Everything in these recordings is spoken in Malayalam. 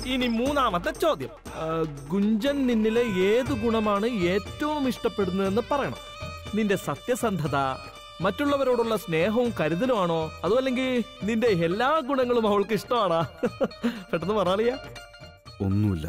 ഇനി മൂന്നാമത്തെ ചോദ്യം ആ, ഗുഞ്ചൻ നിന്നിലെ ഏത് ഗുണമാണ് ഏറ്റവും ഇഷ്ടപ്പെടുന്നതെന്ന് പറയണം നിന്റെ സത്യസന്ധത മറ്റുള്ളവരോടുള്ള സ്നേഹവും കരുതലുമാണോ അതോ അല്ലെങ്കിൽ നിന്റെ എല്ലാ ഗുണങ്ങളും അവൾക്ക് ഇഷ്ടമാണോ പെട്ടെന്ന് പറയാളിയാ ഒന്നുമില്ല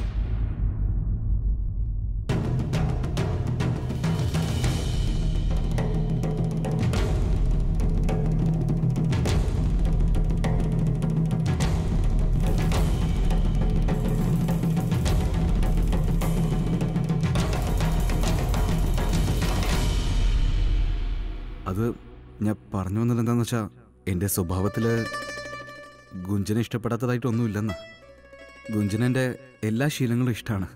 അത് ഞാൻ പറഞ്ഞു വന്നത് എന്താന്ന് വെച്ചാ എൻ്റെ സ്വഭാവത്തില് ഗുഞ്ചനെ ഇഷ്ടപ്പെടാത്തതായിട്ടൊന്നുമില്ലെന്നാ ഗുഞ്ചനെൻ്റെ എല്ലാ ശീലങ്ങളും ഇഷ്ടമാണ്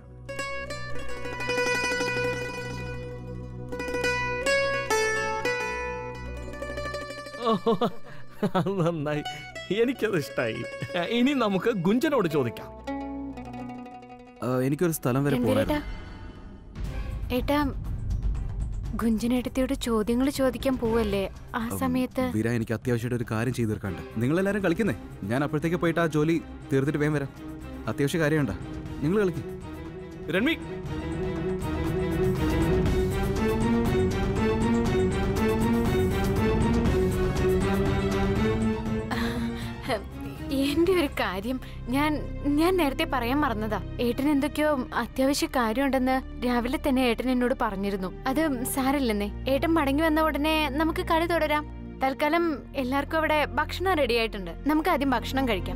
ഓഹോ, അത് നന്നായി എനിക്കത് ഇഷ്ടായി ഇനി നമുക്ക് ഗുഞ്ചനോട് ചോദിക്കാം ആ, എനിക്കൊരു സ്ഥലം വരെ രൺവീരേട്ടാ പോകണം ഏട്ടാ ഗുഞ്ചനേട്ടത്തിയോട് ചോദ്യങ്ങൾ ചോദിക്കാൻ പോവല്ലേ ആ സമയത്ത് വീര എനിക്ക് അത്യാവശ്യമായിട്ട് ഒരു കാര്യം ചെയ്തു തീർക്കാണ്ട് നിങ്ങളെല്ലാവരും കളിക്കുന്നേ ഞാൻ അപ്പോഴത്തേക്ക് പോയിട്ട് ആ ജോലി തീർത്തിട്ട് വേഗം വരാം അത്യാവശ്യ കാര്യമുണ്ടാ നിങ്ങൾ കളിക്കും രൺവി എന്റെ ഒരു കാര്യം ഞാൻ ഞാൻ നേരത്തെ പറയാൻ മറന്നതാ ഏട്ടൻ എന്തൊക്കെയോ അത്യാവശ്യ കാര്യമുണ്ടെന്ന് രാവിലെ തന്നെ ഏട്ടൻ എന്നോട് പറഞ്ഞിരുന്നു അത് സാരല്ലെന്നേ ഏട്ടൻ മടങ്ങി വന്ന ഉടനെ നമുക്ക് കളി തുടരാം തൽക്കാലം എല്ലാവർക്കും അവിടെ ഭക്ഷണം റെഡി ആയിട്ടുണ്ട് നമുക്ക് ആദ്യം ഭക്ഷണം കഴിക്കാം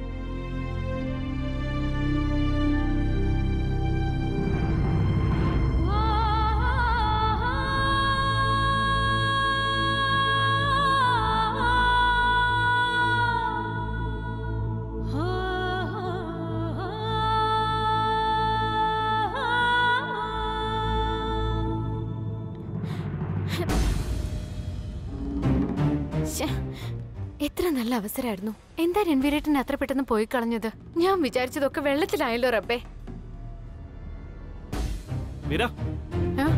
ശ്ശെ, എത്ര നല്ല അവസരമായിരുന്നു എന്താ രൺവീരേട്ടൻ അത്ര പെട്ടെന്ന് പോയി കളഞ്ഞത് ഞാൻ വിചാരിച്ചതൊക്കെ വെള്ളത്തിലായല്ലോ റബ്ബേ വീര ആ?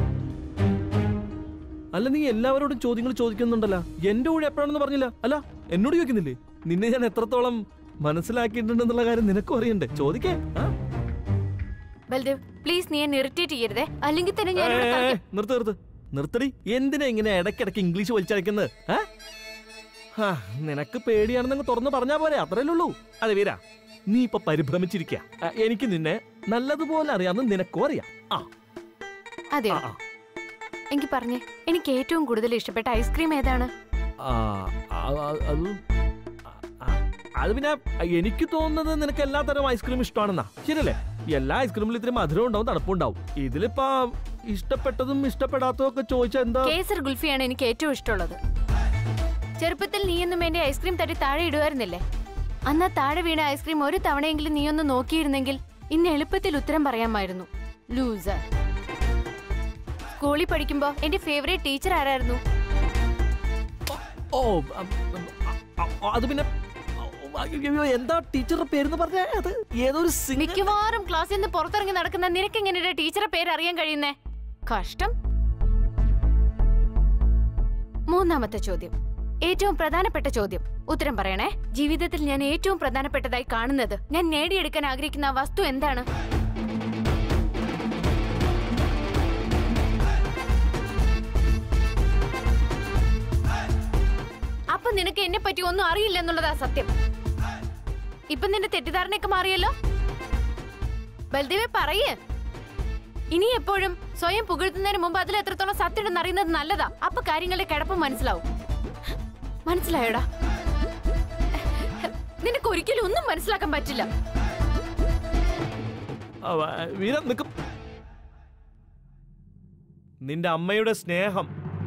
അല്ല നീ എല്ലാവരോടും ചോദ്യങ്ങൾ ചോദിക്കുന്നുണ്ടല്ലോ എന്റെ കൂടെ എപ്പോഴാണെന്ന് പറഞ്ഞില്ല അല്ല എന്നോട് ചോദിക്കുന്നില്ലേ നിന്നെ ഞാൻ എത്രത്തോളം മനസ്സിലാക്കിയിട്ടുണ്ടെന്നുള്ള കാര്യം നിനക്കും അറിയണ്ടേ ചോദിക്കേ ആ? ബൽദേവ് പ്ലീസ് നീ എന്നെ ഇറിറ്റേറ്റ് ചെയ്യരുതേ അല്ലെങ്കിൽ തന്നെ ഞാൻ ഇവിടെ ഏ, ഏ, കളിക്കാം. നിർത്ത് നിർത്ത് നിർത്തടി എന്തിനാ ഇങ്ങനെ ഇടയ്ക്കിടയ്ക്ക് ഇംഗ്ലീഷ് വലിച്ചടക്കുന്നത് ഏ? ഹാ, നിനക്ക് പേടിയാണെന്നങ്ങ് തുറന്നു പറഞ്ഞാ പോരെ അത്രയല്ലേ ഉള്ളൂ അതെ വീര നീ ഇപ്പൊ പരിഭ്രമിച്ചിരിക്കുക എനിക്ക് നിന്നെ നല്ലതുപോലെ അറിയാമെന്ന് നിനക്കും അറിയാം ആ അതെയോ ആ, ആ. എനിക്ക് പറഞ്ഞേ എനിക്ക് ഏറ്റവും കൂടുതൽ ഇഷ്ടപ്പെട്ട ഐസ്ക്രീം ഏതാണ് ആ, ആ, ആ, അത് ആ, അത് പിന്നെ എനിക്ക് തോന്നുന്നത് നിനക്ക് എല്ലാ തരം ഐസ്ക്രീം ഇഷ്ടമാണെന്നാ ശരിയല്ലേ എല്ലാ ഐസ്ക്രീമിലും ഇത്തിരി മധുരം ഉണ്ടാവും തണുപ്പും ഉണ്ടാവും ഇതിലിപ്പോ ഇഷ്ടപ്പെട്ടതും ഇഷ്ടപ്പെടാത്തതും ഒക്കെ ചോദിച്ചാൽ എന്താ കേസർ ഗുൽഫിയാണ് എനിക്ക് ഏറ്റവും ഇഷ്ടമുള്ളത് ചെറുപ്പത്തിൽ നീയൊന്നും എന്റെ ഐസ്ക്രീം തട്ടി താഴെ ഇടുമായിരുന്നില്ലേ അന്ന് ആ താഴെ വീണ ഐസ്ക്രീം ഒരു തവണയെങ്കിലും നീയൊന്ന് നോക്കിയിരുന്നെങ്കിൽ ഇന്ന് എളുപ്പത്തിൽ ഉത്തരം പറയാമായിരുന്നു ലൂസർ സ്കൂളിൽ പഠിക്കുമ്പോ എന്റെ ഫേവറേറ്റ് ടീച്ചർ ആരായിരുന്നു ഓ അം, അം, അ, അ, അത് പിന്നെ അയ്യോ, എന്താ ടീച്ചറുടെ പേരെന്ന് പറഞ്ഞ അത് ഏതൊരു സിംഗർ മിക്കവാറും ക്ലാസ്സിൽ നിന്ന് പുറത്തിറങ്ങി നടക്കുന്ന നിനക്ക് എങ്ങനെ ടീച്ചറെ പേര് അറിയാൻ കഴിയുന്നേ കഷ്ടം മൂന്നാമത്തെ ചോദ്യം ഏറ്റവും പ്രധാനപ്പെട്ട ചോദ്യം ഉത്തരം പറയണേ ജീവിതത്തിൽ ഞാൻ ഏറ്റവും പ്രധാനപ്പെട്ടതായി കാണുന്നത് ഞാൻ നേടിയെടുക്കാൻ ആഗ്രഹിക്കുന്ന ആ വസ്തു എന്താണ് അപ്പൊ നിനക്ക് എന്നെ പറ്റി ഒന്നും അറിയില്ല എന്നുള്ളതാ സത്യം ഇപ്പൊ നിന്റെ തെറ്റിദ്ധാരണയൊക്കെ മാറിയല്ലോ ബൽദേവെ പറയേ ഇനി എപ്പോഴും സ്വയം പുകഴ്ത്തുന്നതിന് മുമ്പ് അതിൽ എത്രത്തോളം സത്യം ഉണ്ടെന്ന് അറിയുന്നത് നല്ലതാ അപ്പൊ കാര്യങ്ങളുടെ കിടപ്പ് മനസ്സിലാവും മനസ്സിലായോടാ നിനക്ക് ഒരിക്കലും ഒന്നും മനസ്സിലാക്കാൻ പറ്റില്ല വീര നിക്കും നിന്റെ അമ്മയുടെ സ്നേഹം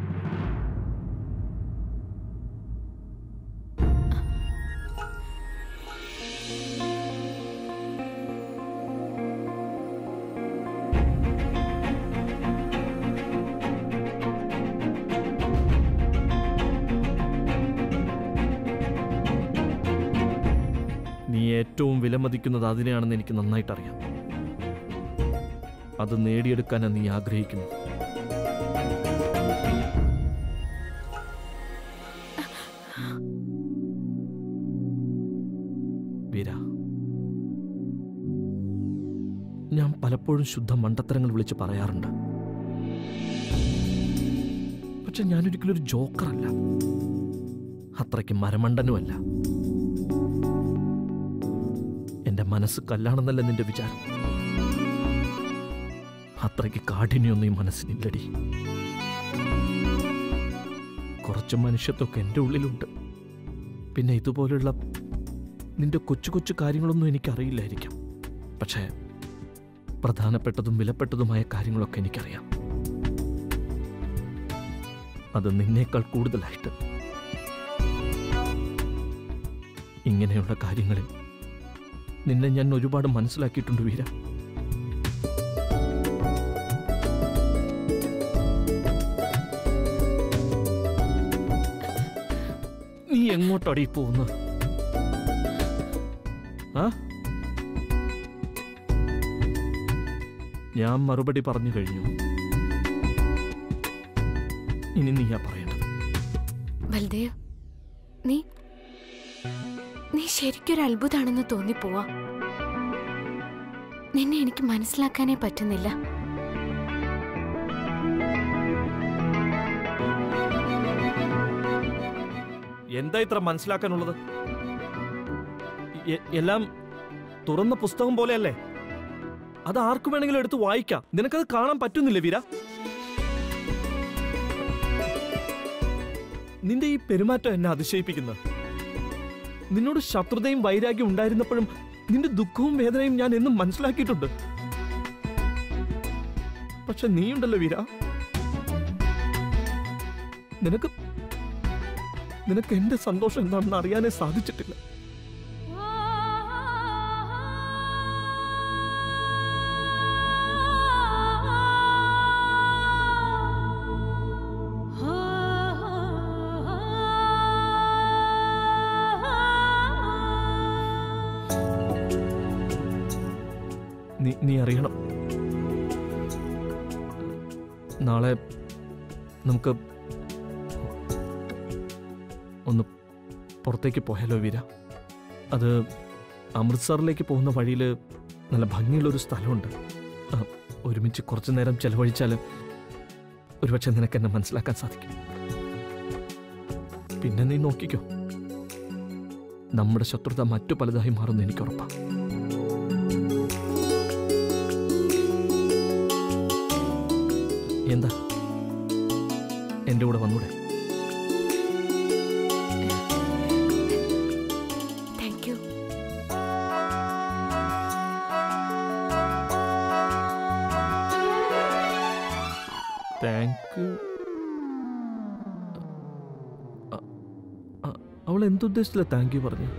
നീ ഏറ്റവും വിലമതിക്കുന്നത് അതിനെയാണെന്ന് എനിക്ക് നന്നായിട്ട് അറിയാം അത് നേടിയെടുക്കാനാണ് നീ ആഗ്രഹിക്കുന്നു വീര ഞാൻ പലപ്പോഴും ശുദ്ധ മണ്ടത്തരങ്ങൾ വിളിച്ച് പറയാറുണ്ട് പക്ഷെ ഞാനൊരിക്കലും ഒരു ജോക്കറല്ല അത്രയ്ക്ക് മരമണ്ടനുമല്ല എന്റെ മനസ്സ് കല്ലാണെന്നല്ല നിന്റെ വിചാരം അത്രയ്ക്ക് കാഠിന്യൊന്നും ഈ മനസ്സിനില്ലടി കുറച്ച് മനുഷ്യത്വമൊക്കെ എൻ്റെ ഉള്ളിലുണ്ട് പിന്നെ ഇതുപോലുള്ള നിന്റെ കൊച്ചു കൊച്ചു കാര്യങ്ങളൊന്നും എനിക്കറിയില്ലായിരിക്കാം പക്ഷേ പ്രധാനപ്പെട്ടതും വിലപ്പെട്ടതുമായ കാര്യങ്ങളൊക്കെ എനിക്കറിയാം അത് നിന്നേക്കാൾ കൂടുതലായിട്ട് ഇങ്ങനെയുള്ള കാര്യങ്ങളിൽ നിന്നെ ഞാൻ ഒരുപാട് മനസ്സിലാക്കിയിട്ടുണ്ട് വീര നീ എങ്ങോട്ടടി പോകുന്നത് ആ ഞാൻ മറുപടി പറഞ്ഞു കഴിഞ്ഞു ഇനി നീയാ പറയേണ്ടത് ബൽദേവ് നീ നീ ശരിക്കൊരു അത്ഭുതാണെന്ന് തോന്നിപ്പോവാ നിന്നെ എനിക്ക് മനസ്സിലാക്കാനേ പറ്റുന്നില്ല എന്താ ഇത്ര മനസ്സിലാക്കാനുള്ളത് എ- എല്ലാം തുറന്ന പുസ്തകം പോലെയല്ലേ അത് ആർക്കു വേണമെങ്കിലും എടുത്ത് വായിക്കാം നിനക്കത് കാണാൻ പറ്റുന്നില്ലേ വീര നിന്റെ ഈ പെരുമാറ്റം എന്നെ അതിശയിപ്പിക്കുന്നത് നിന്നോട് ശത്രുതയും വൈരാഗ്യം ഉണ്ടായിരുന്നപ്പോഴും നിന്റെ ദുഃഖവും വേദനയും ഞാൻ എന്നും മനസ്സിലാക്കിയിട്ടുണ്ട് പക്ഷെ നീയുണ്ടല്ലോ വീര നിനക്ക് നിനക്ക് എന്റെ സന്തോഷം എന്താണെന്ന് അറിയാനേ സാധിച്ചിട്ടില്ല നീ നീ അറിയണം നാളെ നമുക്ക് ഒന്ന് പുറത്തേക്ക് പോയാലോ വീര അത് അമൃത്സറിലേക്ക് പോകുന്ന വഴിയിൽ നല്ല ഭംഗിയുള്ളൊരു സ്ഥലമുണ്ട് ആ, ഒരുമിച്ച് കുറച്ചു നേരം ചെലവഴിച്ചാൽ ഒരുപക്ഷെ നിനക്ക് എന്നെ മനസ്സിലാക്കാൻ സാധിക്കും പിന്നെ നീ നോക്കിക്കോ നമ്മുടെ ശത്രുത മറ്റു പലതായി മാറുമെന്ന് എനിക്ക് ഉറപ്പാണ് എന്താ എൻ്റെ കൂടെ വന്നൂടെ താങ്ക് യു താങ്ക് യു അവൾ എന്തുദ്ദേശത്തില്ല താങ്ക് യു പറഞ്ഞു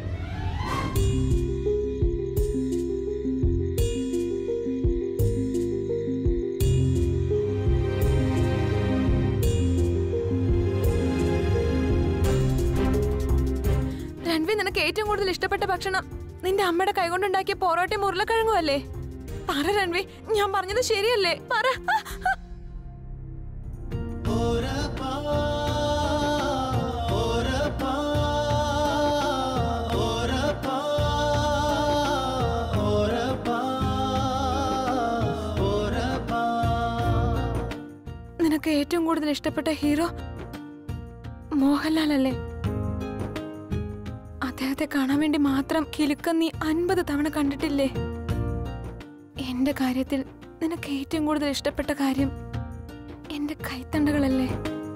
രൺവി നിനക്ക് ഏറ്റവും കൂടുതൽ ഇഷ്ടപ്പെട്ട ഭക്ഷണം നിന്റെ അമ്മയുടെ കൈകൊണ്ടുണ്ടാക്കിയ പൊറോട്ടയും ഉരുളക്കിഴങ്ങും അല്ലേ പറ രൺവി ഞാൻ പറഞ്ഞത് ശരിയല്ലേ പറ ആ, ആ. നിനക്ക് ഏറ്റവും കൂടുതൽ ഇഷ്ടപ്പെട്ട ഹീറോ മോഹൻലാൽ അല്ലേ അദ്ദേഹത്തെ കാണാൻ വേണ്ടി മാത്രം കിലുക്കം നീ അൻപത് തവണ കണ്ടിട്ടില്ലേ എന്റെ കാര്യത്തിൽ നിനക്ക് ഏറ്റവും കൂടുതൽ ഇഷ്ടപ്പെട്ട കാര്യം എന്റെ കൈത്തണ്ടകളല്ലേ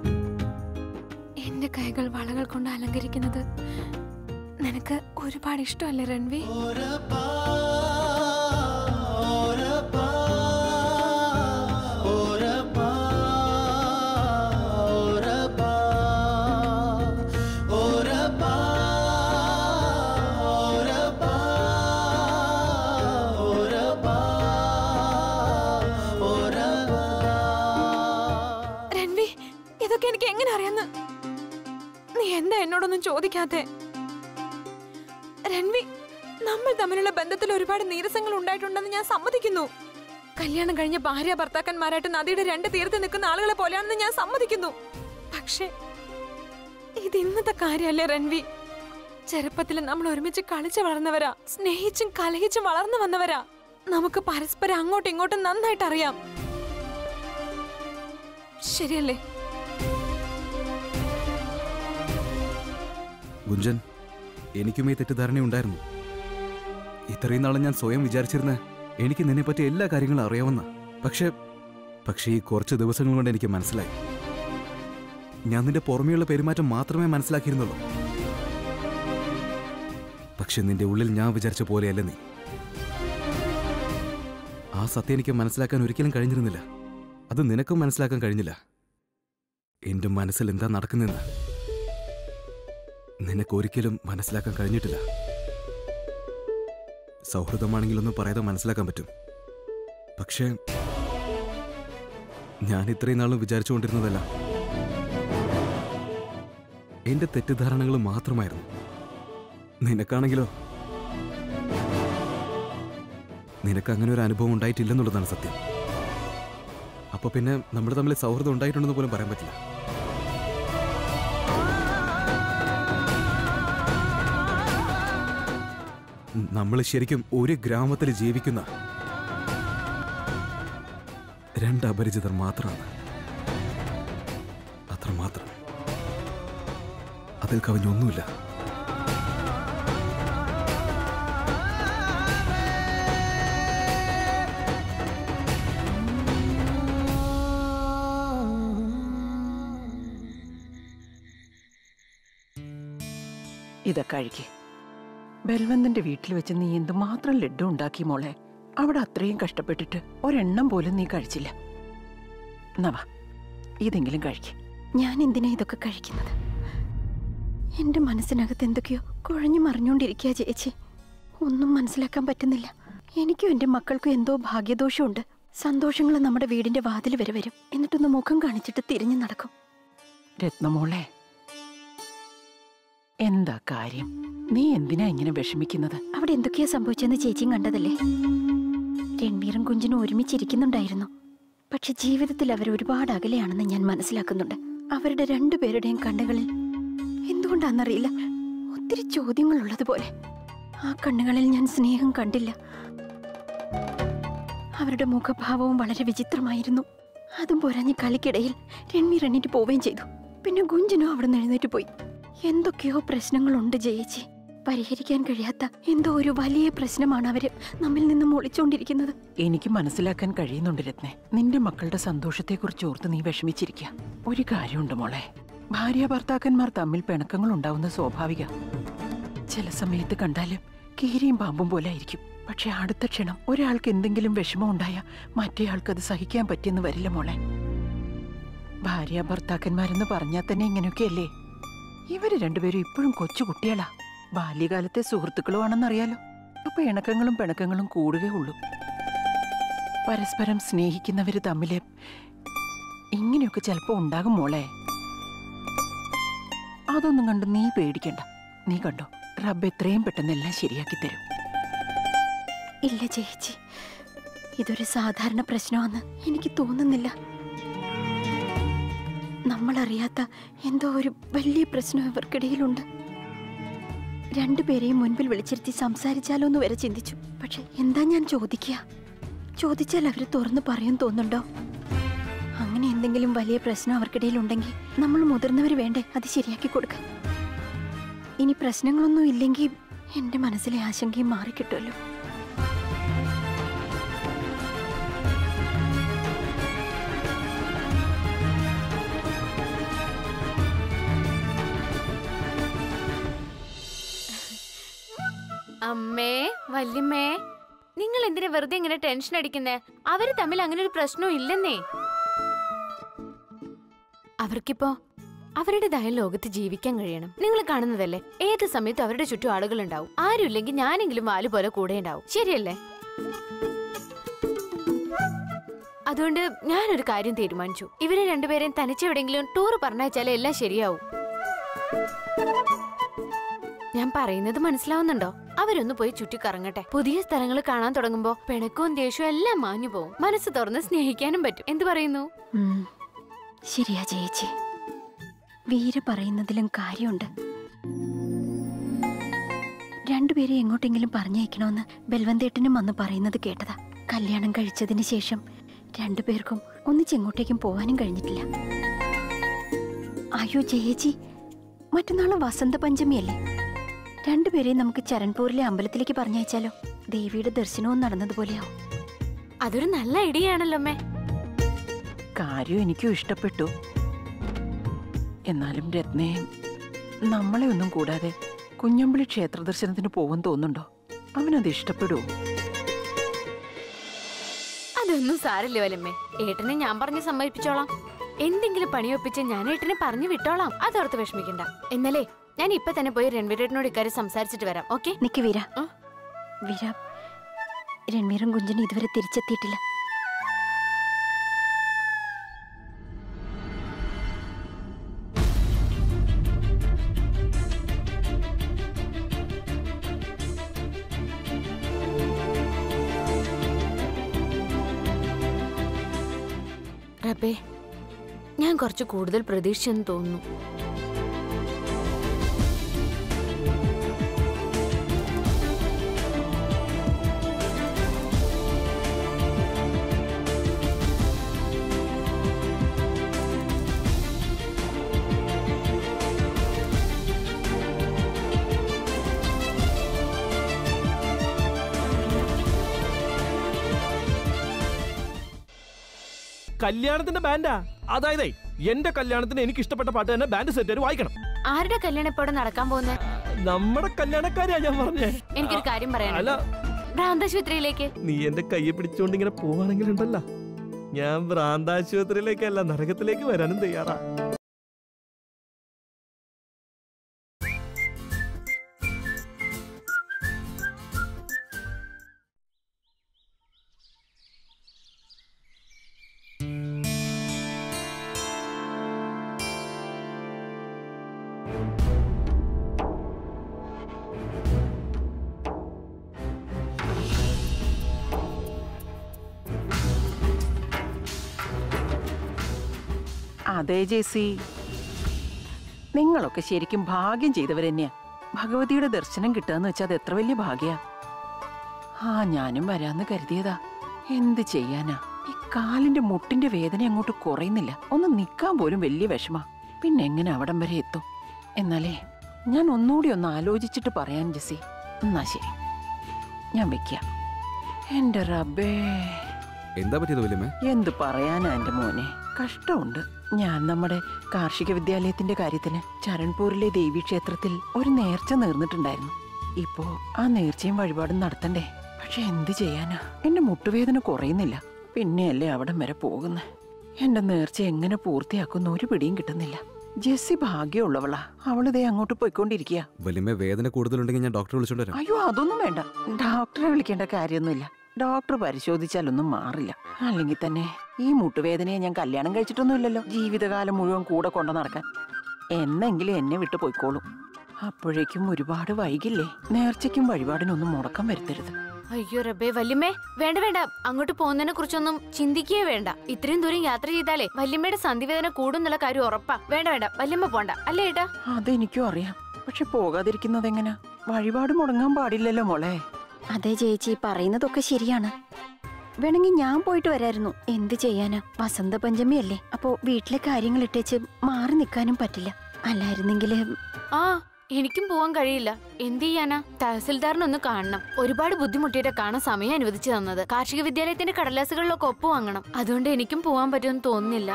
എന്റെ കൈകൾ വളകൾ കൊണ്ട് അലങ്കരിക്കുന്നത് നിനക്ക് ഒരുപാട് ഇഷ്ടമല്ലേ രൺവി രൺവി ഇതൊക്കെ എനിക്ക് എങ്ങനെ അറിയാന്ന് നീ എന്താ എന്നോടൊന്നും ചോദിക്കാത്തെ രൺവി നമ്മൾ തമ്മിലുള്ള ബന്ധത്തിൽ ഒരുപാട് നീരസങ്ങൾ ഉണ്ടായിട്ടുണ്ടെന്ന് ഞാൻ സമ്മതിക്കുന്നു കല്യാണം കഴിഞ്ഞ ഭാര്യ ഭർത്താക്കന്മാരായിട്ട് നദിയുടെ രണ്ട് തീരത്ത് നിൽക്കുന്ന ആളുകളെ പോലെയാണെന്ന് ഞാൻ സമ്മതിക്കുന്നു പക്ഷേ ഇത് ഇന്നത്തെ കാര്യമല്ലേ രൺവി ചെറുപ്പത്തിൽ നമ്മൾ ഒരുമിച്ച് കളിച്ചു വളർന്നവരാ സ്നേഹിച്ചും കലഹിച്ചും വളർന്നു വന്നവരാ നമുക്ക് പരസ്പരം അങ്ങോട്ടും ഇങ്ങോട്ടും നന്നായിട്ട് അറിയാം ശരിയല്ലേ ഗുഞ്ചൻ എനിക്കും ഈ തെറ്റിദ്ധാരണ ഉണ്ടായിരുന്നു ഇത്രയും നാളും ഞാൻ സ്വയം വിചാരിച്ചിരുന്ന എനിക്ക് നിന്നെപ്പറ്റി എല്ലാ കാര്യങ്ങളും അറിയാവുന്ന പക്ഷേ പക്ഷേ ഈ കുറച്ച് ദിവസങ്ങൾ കൊണ്ട് എനിക്ക് മനസ്സിലായി ഞാൻ നിന്റെ പുറമേയുള്ള പെരുമാറ്റം മാത്രമേ മനസ്സിലാക്കിയിരുന്നുള്ളൂ പക്ഷെ നിന്റെ ഉള്ളിൽ ഞാൻ വിചാരിച്ച പോലെയല്ല നീ ആ സത്യം എനിക്ക് മനസ്സിലാക്കാൻ ഒരിക്കലും കഴിഞ്ഞിരുന്നില്ല അത് നിനക്കും മനസ്സിലാക്കാൻ കഴിഞ്ഞില്ല എന്റെ മനസ്സിൽ എന്താ നടക്കുന്നെന്ന് നിനക്കൊരിക്കലും മനസ്സിലാക്കാൻ കഴിഞ്ഞിട്ടില്ല സൗഹൃദമാണെങ്കിലൊന്നും പറയാതെ മനസ്സിലാക്കാൻ പറ്റും പക്ഷേ ഞാൻ ഇത്രയും നാളും വിചാരിച്ചുകൊണ്ടിരുന്നതല്ല എന്റെ തെറ്റിദ്ധാരണകൾ മാത്രമായിരുന്നു നിനക്കാണെങ്കിലോ നിനക്ക് അങ്ങനെ ഒരു അനുഭവം ഉണ്ടായിട്ടില്ലെന്നുള്ളതാണ് സത്യം അപ്പൊ പിന്നെ നമ്മൾ തമ്മിൽ സൗഹൃദം ഉണ്ടായിട്ടുണ്ടെന്ന് പോലും പറയാൻ പറ്റില്ല നമ്മൾ ശരിക്കും ഒരു ഗ്രാമത്തിൽ ജീവിക്കുന്ന രണ്ട് അപരിചിതർ മാത്രമാണ് അത്രമാത്രം അതിൽ കവിഞ്ഞൊന്നുമില്ല ഇതാ കഴിക്ക് ബൽവന്തന്റെ വീട്ടിൽ വെച്ച് നീ എന്തുമാത്രം ലഡ്ഡു ഉണ്ടാക്കി മോളെ അവിടെ അത്രയും കഷ്ടപ്പെട്ടിട്ട് ഒരെണ്ണം പോലും നീ കഴിച്ചില്ല നവ ഇതെങ്കിലും കഴിക്ക് ഞാൻ എന്തിനാ ഇതൊക്കെ കഴിക്കുന്നത് എന്റെ മനസ്സിനകത്ത് എന്തൊക്കെയോ കുഴഞ്ഞു മറിഞ്ഞുകൊണ്ടിരിക്കുക ചേച്ചി ഒന്നും മനസ്സിലാക്കാൻ പറ്റുന്നില്ല എനിക്കും എന്റെ മക്കൾക്കും എന്തോ ഭാഗ്യദോഷമുണ്ട് സന്തോഷങ്ങൾ നമ്മുടെ വീടിന്റെ വാതിൽ വരെ വരും എന്നിട്ടൊന്ന് മുഖം കാണിച്ചിട്ട് തിരിഞ്ഞു നടക്കും രത്നമോളെ എന്താ കാര്യം നീ എന്തിനാ ഇങ്ങനെ വിഷമിക്കുന്നത് അവിടെ എന്തൊക്കെയാ സംഭവിച്ചെന്ന് ചേച്ചിയും കണ്ടതല്ലേ രൺവീറും കുഞ്ചിനും ഒരുമിച്ചിരിക്കുന്നുണ്ടായിരുന്നു പക്ഷെ ജീവിതത്തിൽ അവർ ഒരുപാട് അകലെയാണെന്ന് ഞാൻ മനസ്സിലാക്കുന്നുണ്ട് അവരുടെ രണ്ടുപേരുടെയും കണ്ണുകളിൽ എന്തുകൊണ്ടാണെന്നറിയില്ല ഒത്തിരി ചോദ്യങ്ങൾ ഉള്ളതുപോലെ ആ കണ്ണുകളിൽ ഞാൻ സ്നേഹം കണ്ടില്ല അവരുടെ മുഖഭാവവും വളരെ വിചിത്രമായിരുന്നു അതും പോരാഞ്ഞ് കളിക്കിടയിൽ രൺവീർ എണ്ണീറ്റ് പോവുകയും ചെയ്തു പിന്നെ ഗുഞ്ചനും അവിടെ നിന്ന് എഴുന്നേറ്റ് പോയി എന്തൊക്കെയോ പ്രശ്നങ്ങളുണ്ട് ജയിച്ചി പരിഹരിക്കാൻ കഴിയാത്ത എന്തോ ഒരു വലിയ പ്രശ്നമാണ് അവര് നമ്മിൽ നിന്നും ഒളിച്ചുകൊണ്ടിരിക്കുന്നത് എനിക്ക് മനസ്സിലാക്കാൻ കഴിയുന്നുണ്ട് രത്നെ നിന്റെ മക്കളുടെ സന്തോഷത്തെക്കുറിച്ച് ഓർത്ത് നീ വിഷമിച്ചിരിക്കുക ഒരു കാര്യമുണ്ട് മോളെ ഭാര്യ ഭർത്താക്കന്മാർ തമ്മിൽ പിണക്കങ്ങൾ ഉണ്ടാവുന്ന സ്വാഭാവിക ചില സമയത്ത് കണ്ടാലും കീരിയും പാമ്പും പോലെ ആയിരിക്കും പക്ഷെ അടുത്ത ക്ഷണം ഒരാൾക്ക് എന്തെങ്കിലും വിഷമം ഉണ്ടായാൽ മറ്റേയാൾക്ക് അത് സഹിക്കാൻ പറ്റിയെന്ന് വരില്ല മോളെ ഭാര്യ ഭർത്താക്കന്മാരെന്ന് പറഞ്ഞാൽ തന്നെ ഇങ്ങനെയൊക്കെയല്ലേ ഇവര് രണ്ടുപേരും ഇപ്പോഴും കൊച്ചു കുട്ടികളാ ബാല്യകാലത്തെ സുഹൃത്തുക്കളുമാണെന്നറിയാലോ അപ്പൊ ഇണക്കങ്ങളും പിണക്കങ്ങളും കൂടുകയുള്ളൂ പരസ്പരം സ്നേഹിക്കുന്നവര് തമ്മില് ഇങ്ങനെയൊക്കെ ചിലപ്പോ ഉണ്ടാകും മോളെ അതൊന്നും കണ്ട് നീ പേടിക്കണ്ട നീ കണ്ടോ റബ്ബ് എത്രയും പെട്ടെന്ന് എല്ലാം ശരിയാക്കി തരും ഇല്ല ചേച്ചി ഇതൊരു സാധാരണ പ്രശ്നമാണെന്ന് എനിക്ക് തോന്നുന്നില്ല നമ്മളറിയാത്ത എന്തോ ഒരു വലിയ പ്രശ്നം ഇവർക്കിടയിലുണ്ട് രണ്ടുപേരെയും മുൻപിൽ വിളിച്ചിരുത്തി സംസാരിച്ചാലോ എന്ന് വരെ ചിന്തിച്ചു പക്ഷെ എന്താ ഞാൻ ചോദിക്കുക ചോദിച്ചാൽ അവർ തുറന്നു പറയും തോന്നുന്നുണ്ടോ അങ്ങനെ എന്തെങ്കിലും വലിയ പ്രശ്നം അവർക്കിടയിൽ ഉണ്ടെങ്കിൽ നമ്മൾ മുതിർന്നവർ വേണ്ടേ അത് ശരിയാക്കി കൊടുക്കാൻ ഇനി പ്രശ്നങ്ങളൊന്നും ഇല്ലെങ്കിൽ എന്റെ മനസ്സിലെ ആശങ്കയും മാറിക്കിട്ടുമല്ലോ അമ്മേ വല്യമ്മേ നിങ്ങൾ എന്തിനാ വെറുതെ ഇങ്ങനെ ടെൻഷൻ അടിക്കുന്നേ അവര് തമ്മിൽ അങ്ങനെ ഒരു പ്രശ്നവും ഇല്ലെന്നേ അവർക്കിപ്പോ അവരുടേതായ ലോകത്ത് ജീവിക്കാൻ കഴിയണം നിങ്ങൾ കാണുന്നതല്ലേ ഏത് സമയത്തും അവരുടെ ചുറ്റും ആളുകൾ ഉണ്ടാവും ആരുമില്ലെങ്കിൽ ഞാനെങ്കിലും വാല് പോലെ കൂടെ ഉണ്ടാവും ശരിയല്ലേ അതുകൊണ്ട് ഞാനൊരു കാര്യം തീരുമാനിച്ചു ഇവരെ രണ്ടുപേരെയും തനിച്ചെവിടെങ്കിലും ടൂർ പറഞ്ഞാച്ചാലേ എല്ലാം ശരിയാവും ഞാൻ പറയുന്നത് മനസ്സിലാവുന്നുണ്ടോ അവരൊന്ന് പോയി ചുറ്റിക്കറങ്ങട്ടെ പുതിയ സ്ഥലങ്ങൾ കാണാൻ തുടങ്ങുമ്പോ പിണക്കവും ദേഷ്യവും എല്ലാം മാഞ്ഞു പോവും മനസ്സ് തുറന്ന് സ്നേഹിക്കാനും പറ്റും എന്ത് പറയുന്നു ഉം. ശരിയാ ചേച്ചി വീര പറയുന്നതിലും കാര്യമുണ്ട് രണ്ടുപേരെ എങ്ങോട്ടെങ്കിലും പറഞ്ഞയക്കണമെന്ന് ബൽവന്തേട്ടനും വന്ന് പറയുന്നത് കേട്ടതാ കല്യാണം കഴിച്ചതിന് ശേഷം രണ്ടുപേർക്കും ഒന്നിച്ചെങ്ങോട്ടേക്കും പോവാനും കഴിഞ്ഞിട്ടില്ല അയ്യോ ജയേച്ചി മറ്റന്നാൾ വസന്ത പഞ്ചമിയല്ലേ രണ്ടുപേരെയും നമുക്ക് ചരൺപൂരിലെ അമ്പലത്തിലേക്ക് പറഞ്ഞയച്ചാലോ ദേവിയുടെ ദർശനവും നടന്നതുപോലെയാവും അതൊരു നല്ല ഐഡിയ ആണല്ലോ അമ്മേ കാര്യം എനിക്കും ഇഷ്ടപ്പെട്ടു എന്നാലും രത്നയെ നമ്മളെ ഒന്നും കൂടാതെ കുഞ്ഞമ്പളി ക്ഷേത്ര ദർശനത്തിന് പോവാൻ തോന്നുന്നുണ്ടോ അവനത് ഇഷ്ടപ്പെടുവോ അതൊന്നും സാരല്ലേ വല്ലമ്മേ ഏട്ടനെ ഞാൻ പറഞ്ഞ് സമ്മതിപ്പിച്ചോളാം എന്തെങ്കിലും പണിയൊപ്പിച്ച് ഞാൻ ഏട്ടനെ പറഞ്ഞു വിട്ടോളാം അതോർത്ത് വിഷമിക്കണ്ട എന്നാലേ ഞാൻ ഇപ്പൊ തന്നെ പോയി രൺവീരേട്ടനോട് ഇക്കാര്യം സംസാരിച്ചിട്ട് വരാം ഓക്കെ നിക്ക് വീര ആ? വീര രൺവീറും കുഞ്ചനും ഇതുവരെ തിരിച്ചെത്തിയിട്ടില്ല റബേ ഞാൻ കുറച്ച് കൂടുതൽ പ്രതീക്ഷിച്ചെന്ന് തോന്നുന്നു കല്യാണത്തിന്റെ ബാൻഡാ അതായത് എന്റെ കല്യാണത്തിന് എനിക്ക് ഇഷ്ടപ്പെട്ട പാട്ട് തന്നെ ബാൻഡ് സെറ്റ് വായിക്കണം ആരുടെ കല്യാണം ഇപ്പോഴും നടക്കാൻ പോകുന്നത് നമ്മുടെ കല്യാണക്കാരെയാ ഞാൻ പറഞ്ഞേ എനിക്കൊരു കാര്യം അല്ല പറയാനുണ്ട് ഭ്രാന്താശുപത്രിയിലേക്ക് നീ എന്റെ കയ്യെ പിടിച്ചോണ്ട് ഇങ്ങനെ പോവാണെങ്കിലുണ്ടല്ല ഞാൻ ഭ്രാന്താശുപത്രിയിലേക്കല്ല നരകത്തിലേക്ക് വരാനും തയ്യാറാ അതെ ജേസി നിങ്ങളൊക്കെ ശരിക്കും ഭാഗ്യം ചെയ്തവരെന്നെയാ ഭഗവതിയുടെ ദർശനം കിട്ടുകയെന്ന് വെച്ചാൽ അത് എത്ര വലിയ ഭാഗ്യാ ആ ഞാനും വരാന്ന് കരുതിയതാ എന്ത് ചെയ്യാനാ ഈ കാലിന്റെ മുട്ടിന്റെ വേദന അങ്ങോട്ട് കുറയുന്നില്ല ഒന്ന് നിക്കാൻ പോലും വലിയ വിഷമാ പിന്നെ എങ്ങനെ അവിടം വരെ എത്തും എന്നാലേ ഞാൻ ഒന്നുകൂടി ഒന്ന് ആലോചിച്ചിട്ട് പറയാൻ ജെസി എന്നാ ശരി ഞാൻ വെക്കാം എന്റെ റബ്ബേ എന്താ പറ്റിയത് വല്യമ്മേ എന്ത് പറയാനാ എന്റെ മോനെ കഷ്ടമുണ്ട് ഞാൻ നമ്മുടെ കാർഷിക വിദ്യാലയത്തിന്റെ കാര്യത്തിന് ചരൺപൂരിലെ ദേവീക്ഷേത്രത്തിൽ ഒരു നേർച്ച നേർന്നിട്ടുണ്ടായിരുന്നു ഇപ്പോ ആ നേർച്ചയും വഴിപാടും നടത്തണ്ടേ പക്ഷെ എന്ത് ചെയ്യാനാ എന്റെ മുട്ടുവേദന കുറയുന്നില്ല പിന്നെയല്ലേ അവിടം വരെ പോകുന്നത് എന്റെ നേർച്ച എങ്ങനെ പൂർത്തിയാക്കുന്ന ഒരു പിടിയും കിട്ടുന്നില്ല ജെസ്സി ഭാഗ്യമുള്ളവളാ അവളിതേ അങ്ങോട്ട് പോയിക്കൊണ്ടിരിക്കുക വല്യമ്മ വേദന കൂടുതലുണ്ടെങ്കിൽ ഞാൻ ഡോക്ടറെ വിളിച്ചോണ്ട് വരാം അയ്യോ അതൊന്നും വേണ്ട ഡോക്ടറെ വിളിക്കേണ്ട കാര്യമൊന്നുമില്ല ഡോക്ടർ പരിശോധിച്ചാലൊന്നും മാറില്ല അല്ലെങ്കിൽ തന്നെ ഈ മുട്ടുവേദനയെ ഞാൻ കല്യാണം കഴിച്ചിട്ടൊന്നുമില്ലല്ലോ ജീവിതകാലം മുഴുവൻ കൂടെ കൊണ്ടു നടക്കാൻ എന്നെങ്കിലും എന്നെ വിട്ടു പോയിക്കോളും അപ്പോഴേക്കും ഒരുപാട് വൈകില്ലേ നേർച്ചയ്ക്കും വഴിപാടിനൊന്നും മുടക്കം വരുത്തരുത് അയ്യോ റബ്ബേ വല്യമ്മേ വേണ്ട വേണ്ട അങ്ങോട്ട് പോകുന്നതിനെ കുറിച്ചൊന്നും ചിന്തിക്കുകയേ വേണ്ട ഇത്രയും ദൂരം യാത്ര ചെയ്താലേ വല്യമ്മയുടെ സന്ധിവേദന കൂടുന്നുള്ള കാര്യം ഉറപ്പാ വേണ്ട വേണ്ട വല്യമ്മ പോണ്ട അല്ലേ ഏട്ടാ അതെനിക്കും അറിയാം പക്ഷെ പോകാതിരിക്കുന്നത് എങ്ങനാ വഴിപാട് മുടങ്ങാൻ പാടില്ലല്ലോ മോളെ അതെ ചേച്ചി പറയുന്നതൊക്കെ ശരിയാണ് വേണമെങ്കിൽ ഞാൻ പോയിട്ട് വരായിരുന്നു എന്ത് ചെയ്യാനാ വസന്ത പഞ്ചമി അല്ലേ അപ്പോ വീട്ടിലെ കാര്യങ്ങൾ ഇട്ടേച്ച് മാറി നിൽക്കാനും പറ്റില്ല അല്ലായിരുന്നെങ്കിൽ ആ എനിക്കും പോവാൻ കഴിയില്ല എന്ത് ചെയ്യാനാ തഹസിൽദാറിനൊന്ന് കാണണം ഒരുപാട് ബുദ്ധിമുട്ടിയിട്ട് കാണാൻ സമയം അനുവദിച്ചു തന്നത് കാർഷിക വിദ്യാലയത്തിന്റെ കടലാസുകളിലൊക്കെ ഒപ്പ് വാങ്ങണം അതുകൊണ്ട് എനിക്കും പോവാൻ പറ്റുമെന്ന് തോന്നുന്നില്ല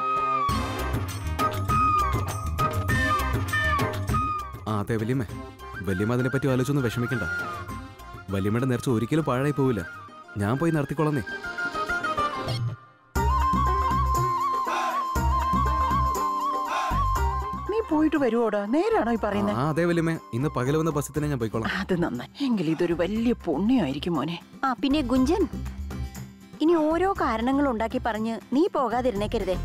ആ അതെ വല്യമ്മേ വല്യമ്മ അതിനെപ്പറ്റി ആലോചിച്ചൊന്നും വിഷമിക്കണ്ട വല്യമ്മയുടെ നേർച്ച ഒരിക്കലും പാഴായി പോവില്ല ഞാൻ പോയി നടത്തിക്കൊള്ളന്നേ നീ പോയിട്ട് വരുവോടാ നേരാണോ ഈ ആ പറയുന്നത് അതെ വല്യമ്മേ ഇന്ന് പകൽ വന്ന ബസ്സിൽ തന്നെ ഞാൻ പോയിക്കോളാം അത് നന്നായി എങ്കിൽ ഇതൊരു വലിയ പുണ്യമായിരിക്കും മോനെ ആ പിന്നെ ഗുഞ്ചൻ ഇനി ഓരോ കാരണങ്ങൾ ഉണ്ടാക്കി പറഞ്ഞ് നീ പോകാതിരുന്നേക്കരുതേ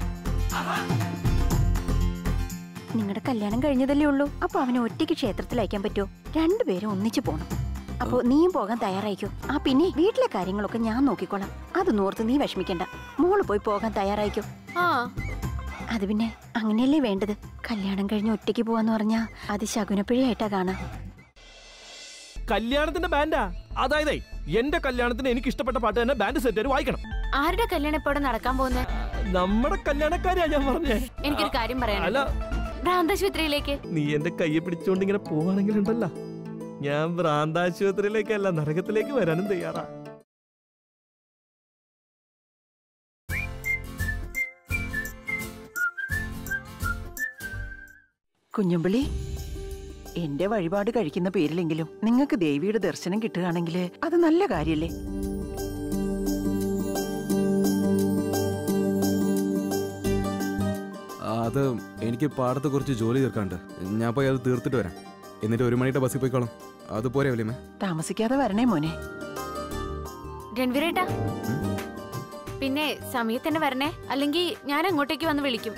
നിങ്ങളുടെ കല്യാണം കഴിഞ്ഞതല്ലേ ഉള്ളൂ അപ്പൊ അവനെ ഒറ്റയ്ക്ക് ക്ഷേത്രത്തിൽ അയക്കാൻ പറ്റുമോ രണ്ടുപേരും ഒന്നിച്ചു പോണം അപ്പോ നീയും പോകാൻ തയ്യാറായിക്കോ ആ പിന്നെ വീട്ടിലെ കാര്യങ്ങളൊക്കെ ഞാൻ നോക്കിക്കോളാം അത് നോർത്ത് നീ വിഷമിക്കണ്ട മോള് പോയി പോകാൻ തയ്യാറായിക്കോ ആ അത് പിന്നെ അങ്ങനെയല്ലേ വേണ്ടത് കല്യാണം കഴിഞ്ഞ് ഒറ്റയ്ക്ക് പോവാന്ന് പറഞ്ഞാ അത് ശകുനപ്പിഴയായിട്ടാ കാണാം കല്യാണത്തിന്റെ ബാൻഡാ അതായത് എന്റെ കല്യാണത്തിന് എനിക്ക് ഇഷ്ടപ്പെട്ട പാട്ട് തന്നെ ബാൻഡ് സെറ്റ് വായിക്കണം ആരുടെ കല്യാണം എപ്പോഴും നടക്കാൻ പോകുന്നത് നമ്മുടെ കല്യാണക്കാരെയാ ഞാൻ പറഞ്ഞേ എനിക്കൊരു കാര്യം പറയാനുണ്ട് അല്ല ഭ്രാന്താശുപത്രിയിലേക്ക് നീ എന്റെ കയ്യെ പിടിച്ചോണ്ട് ഇങ്ങനെ പോവാണെങ്കിൽ ഉണ്ടല്ല ഞാൻ ഭ്രാന്താശുപത്രിയിലേക്കല്ല നരകത്തിലേക്ക് വരാനും തയ്യാറാ കുഞ്ഞുമ്പിളി എന്റെ വഴിപാട് കഴിക്കുന്ന പേരിലെങ്കിലും നിങ്ങൾക്ക് ദേവിയുടെ ദർശനം കിട്ടുകയാണെങ്കിൽ അത് നല്ല കാര്യല്ലേ അത് എനിക്ക് പാടത്ത് കുറച്ച് ജോലി തീർക്കാണ്ട് ഞാൻ പോയി അത് തീർത്തിട്ട് വരാം എന്നിട്ട് ഒരു മണിയുടെ ബസ്സിൽ പോയിക്കോളാം അത് പോരെ വലിയമ്മ താമസിക്കാതെ വരണേ മോനെ രൺവീരേട്ടാ പിന്നെ സമയത്തന്നെ വരണേ അല്ലെങ്കിൽ ഞാൻ അങ്ങോട്ടേക്ക് വന്ന് വിളിക്കും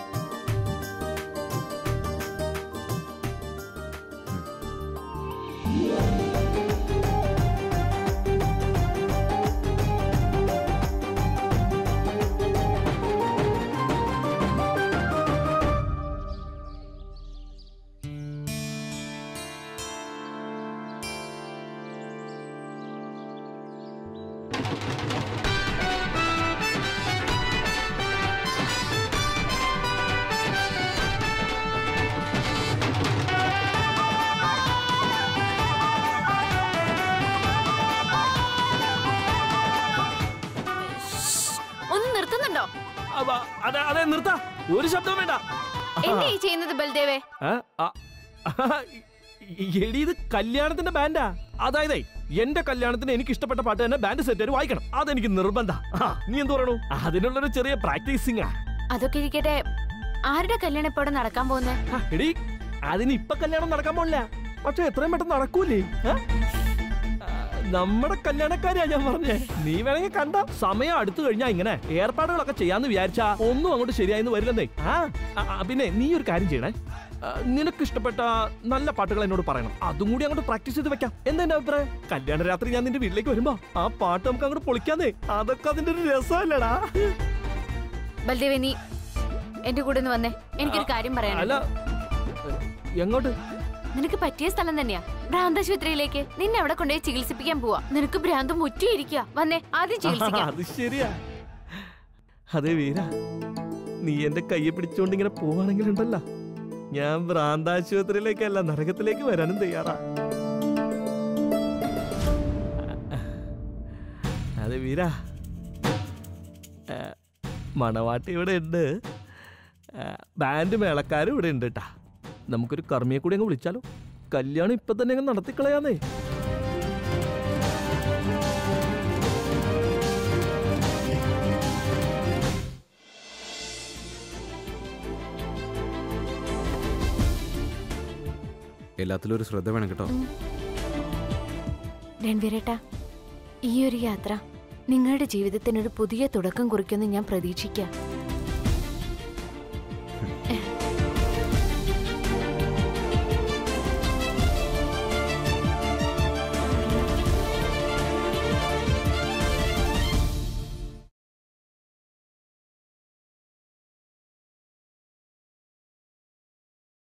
ഒന്ന് നിർത്തുന്നുണ്ടോ അവ, അതെ അതെ നിർത്താ ഒരു ശബ്ദവും വേണ്ട എന്താ ഈ ചെയ്യുന്നത് ബൽദേവേ ആ, ആ, എടി ഇത് കല്യാണത്തിന്റെ ബാൻഡാ അതായത് എന്റെ കല്യാണത്തിന് എനിക്ക് ഇഷ്ടപ്പെട്ട പാട്ട് തന്നെ ബാൻഡ് സെറ്റ് വായിക്കണം അതെനിക്ക് നിർബന്ധ നീ എന്ത് പറയണു അതിനുള്ളൊരു ചെറിയ പ്രാക്ടീസിംഗ് അതൊക്കെ ഇരിക്കട്ടെ ആരുടെ കല്യാണം എപ്പോഴും നടക്കാൻ പോകുന്നത് എടി അതിന് ഇപ്പൊ കല്യാണം നടക്കാൻ പോണില്ല പക്ഷെ എത്രയും പെട്ടെന്ന് നടക്കൂലേ ആ? ആ, നമ്മുടെ കല്യാണക്കാരെയാ ഞാൻ പറഞ്ഞേ നീ വേണമെങ്കിൽ കണ്ട സമയം അടുത്തു കഴിഞ്ഞാ ഇങ്ങനെ ഏർപ്പാടുകളൊക്കെ ചെയ്യാന്ന് വിചാരിച്ചാ ഒന്നും അങ്ങോട്ട് ശരിയായെന്ന് വരില്ലെന്നേ ആ ആ, ആ, പിന്നെ നീ ഒരു കാര്യം ചെയ്യണേ ആ, നിനക്ക് ഇഷ്ടപ്പെട്ട നല്ല പാട്ടുകൾ എന്നോട് പറയണം അതും കൂടി അങ്ങോട്ട് പ്രാക്ടീസ് ചെയ്ത് വെക്കാം എന്താ എന്റെ അഭിപ്രായം കല്യാണ രാത്രി ഞാൻ നിന്റെ വീട്ടിലേക്ക് വരുമ്പോ ആ പാട്ട് നമുക്ക് അങ്ങോട്ട് പൊളിക്കാന്നേ അതൊക്കെ അതിന്റെ ഒരു രസമല്ലടാ ബൽദേവേ നീ എന്റെ കൂടെ ഒന്ന് വന്നേ എനിക്കൊരു കാര്യം അല്ല പറയാനുണ്ട് എങ്ങോട്ട് നിനക്ക് പറ്റിയ സ്ഥലം തന്നെയാ ഭ്രാന്താശുപത്രിയിലേക്ക് നിന്നെ അവിടെ കൊണ്ടുപോയി ചികിത്സിപ്പിക്കാൻ പോവാ നിനക്ക് ഭ്രാന്ത് മുറ്റിയിരിക്കുക വന്നേ ആദ്യം ചികിത്സിക്കാം അത് ശരിയാ അതെ വീര നീ എന്റെ കയ്യെ പിടിച്ചോണ്ട് ഇങ്ങനെ പോവാണെങ്കിലുണ്ടല്ല ഞാൻ ഭ്രാന്താശുപത്രിയിലേക്കല്ല നരകത്തിലേക്ക് വരാനും തയ്യാറാ അതെ വീര ആ, മണവാട്ടി ഇവിടെ ഉണ്ട് ആ, ബാൻഡ് മേളക്കാരും ഇവിടെ ഉണ്ട് കേട്ടാ നമുക്കൊരു കർമ്മിയെ കൂടി അങ്ങ് വിളിച്ചാലോ കല്യാണം ഇപ്പൊ തന്നെ അങ്ങ് നടത്തിക്കളയാന്നേ എല്ലാത്തിലും ഒരു ശ്രദ്ധ വേണം കേട്ടോ രൺവീരേട്ടാ ഈ ഒരു യാത്ര നിങ്ങളുടെ ജീവിതത്തിനൊരു പുതിയ തുടക്കം കുറിക്കുമെന്ന് ഞാൻ പ്രതീക്ഷിക്കാം